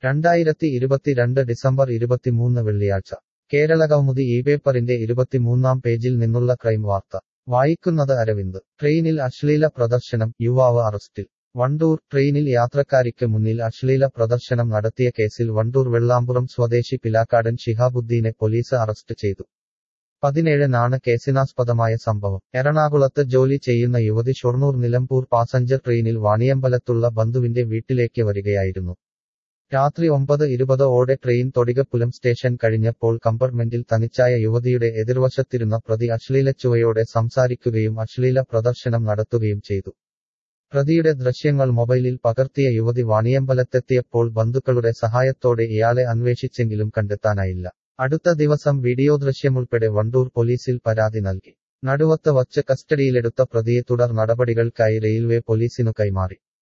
രണ്ടായിരത്തി ഇരുപത്തിരണ്ട് ഡിസംബർ ഇരുപത്തിമൂന്ന് വെള്ളിയാഴ്ച കേരളകൗമുദി ഈ പേപ്പറിന്റെ ഇരുപത്തിമൂന്നാം പേജിൽ നിന്നുള്ള ക്രൈം വാർത്ത വായിക്കുന്നത് അരവിന്ദ് ട്രെയിനിൽ അശ്ലീല പ്രദർശനം യുവാവ് അറസ്റ്റിൽ വണ്ടൂർ ട്രെയിനിൽ യാത്രക്കാരിക്ക് മുന്നിൽ അശ്ലീല പ്രദർശനം നടത്തിയ കേസിൽ വണ്ടൂർ വെള്ളാമ്പുറം സ്വദേശി പിലാക്കാടൻ ശിഹാബുദ്ദീനെ പോലീസ് അറസ്റ്റ് ചെയ്തു പതിനേഴിനാണ് കേസിനാസ്പദമായ സംഭവം എറണാകുളത്ത് ജോലി ചെയ്യുന്ന യുവതി ഷൊർണൂർ നിലമ്പൂർ പാസഞ്ചർ ട്രെയിനിൽ വാണിയമ്പലത്തുള്ള ബന്ധുവിന്റെ വീട്ടിലേക്ക് വരികയായിരുന്നു രാത്രി ഒമ്പത് ഇരുപത് ഓടെ ട്രെയിൻ തൊടികപ്പുലം സ്റ്റേഷൻ കഴിഞ്ഞപ്പോൾ കമ്പാർട്ട്മെന്റിൽ തനിച്ചായ യുവതിയുടെ എതിർവശത്തിരുന്ന പ്രതി അശ്ലീലച്ചുവയോടെ സംസാരിക്കുകയും അശ്ലീല പ്രദർശനം നടത്തുകയും ചെയ്തു പ്രതിയുടെ ദൃശ്യങ്ങൾ മൊബൈലിൽ പകർത്തിയ യുവതി വാണിയമ്പലത്തെത്തിയപ്പോൾ ബന്ധുക്കളുടെ സഹായത്തോടെ ഇയാളെ അന്വേഷിച്ചെങ്കിലും കണ്ടെത്താനായില്ല അടുത്ത ദിവസം വീഡിയോ ദൃശ്യമുൾപ്പെടെ വണ്ടൂർ പോലീസിൽ പരാതി നൽകി നടുവത്ത് വച്ച് കസ്റ്റഡിയിലെടുത്ത പ്രതിയെ തുടർ നടപടികൾക്കായി റെയിൽവേ പോലീസിനു കൈമാറി